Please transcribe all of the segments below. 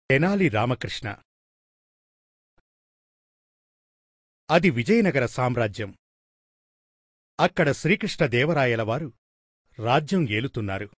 తెనాలి రామకృష్ణ అది విజయనగర సామ్రాజ్యం అక్కడ శ్రీకృష్ణదేవరాయలవారు రాజ్యం ఏలుతున్నారు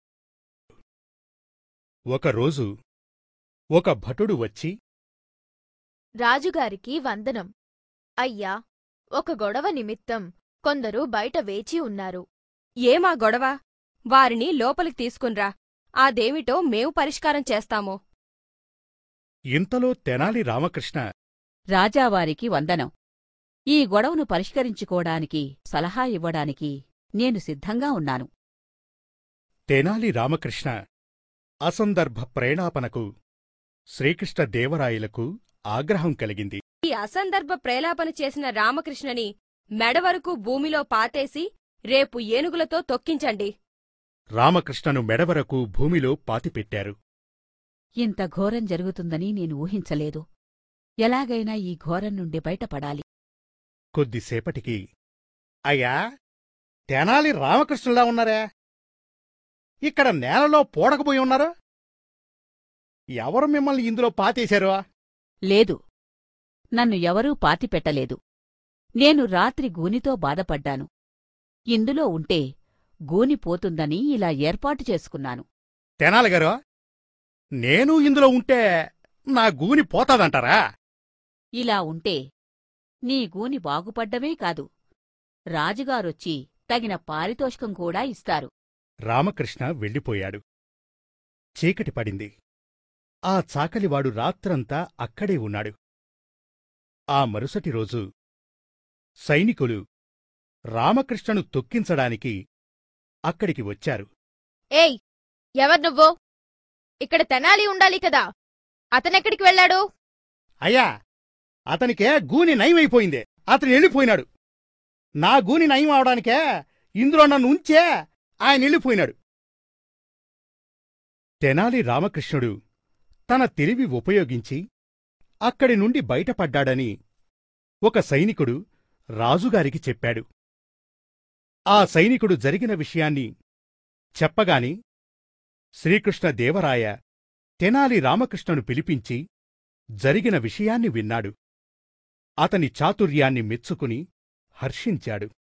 ఒకరోజు ఒక భటుడు వచ్చి రాజుగారికి వందనం అయ్యా ఒక గొడవ నిమిత్తం కొందరు బయట వేచి ఉన్నారు ఏమా గొడవ వారిని లోపలికి తీసుకున్రా అదేమిటో మేము పరిష్కారం చేస్తాము ఇంతలో తెనాలి రామకృష్ణ రాజావారికి వందనం ఈ గొడవను పరిష్కరించుకోవడానికి సలహా ఇవ్వడానికి నేను సిద్ధంగా ఉన్నాను తెనాలి రామకృష్ణ అసందర్భ ప్రేణాపనకు శ్రీకృష్ణదేవరాయలకు ఆగ్రహం కలిగింది ఈ అసందర్భ ప్రేలాపన చేసిన రామకృష్ణని మెడ వరకు భూమిలో పాతేసి రేపు ఏనుగులతో తొక్కించండి రామకృష్ణను మెడవరకు భూమిలో పాతిపెట్టారు ఇంత ఘోరం జరుగుతుందని నేను ఊహించలేదు ఎలాగైనా ఈ ఘోరం నుండి బయటపడాలి కొద్దిసేపటికి అయ్యా తెనాలి రామకృష్ణులా ఉన్నారా ఇక్కడ నేలలో పోడకపోయి ఉన్నారు ఎవరు మిమ్మల్ని ఇందులో పాతేశారు లేదు నన్ను ఎవరూ పాతిపెట్టలేదు నేను రాత్రి గూనితో బాధపడ్డాను ఇందులో ఉంటే గూని పోతుందని ఇలా ఏర్పాటు చేసుకున్నాను తెనాలి గారు నేను ఇందులో ఉంటే నా గూని పోతాదంటారా ఇలా ఉంటే నీ గూని బాగుపడ్డమే కాదు రాజుగారొచ్చి తగిన పారితోషికం కూడా ఇస్తారు రామకృష్ణ వెళ్ళిపోయాడు చీకటి పడింది ఆ చాకలివాడు రాత్రంతా అక్కడే ఉన్నాడు ఆ మరుసటి రోజు సైనికులు రామకృష్ణను తొక్కించడానికి అక్కడికి వచ్చారు ఏయ్ ఎవరు నువ్వు ఇక్కడ తెనాలి ఉండాలి కదా అతనెక్కడికి వెళ్ళాడు అయ్యా అతనికే గూని నయమైపోయిందే అతను వెళ్ళిపోయినాడు నా గూని నయం అవడానికే ఇందులో నన్ను ఉంచే ఆయన వెళ్ళిపోయినాడు తెనాలి రామకృష్ణుడు తన తెలివి ఉపయోగించి అక్కడి నుండి బయటపడ్డాడని ఒక సైనికుడు రాజుగారికి చెప్పాడు ఆ సైనికుడు జరిగిన విషయాన్ని చెప్పగాని శ్రీకృష్ణదేవరాయ తెనాలి రామకృష్ణను పిలిపించి జరిగిన విషయాన్ని విన్నాడు అతని చాతుర్యాన్ని మెచ్చుకుని హర్షించాడు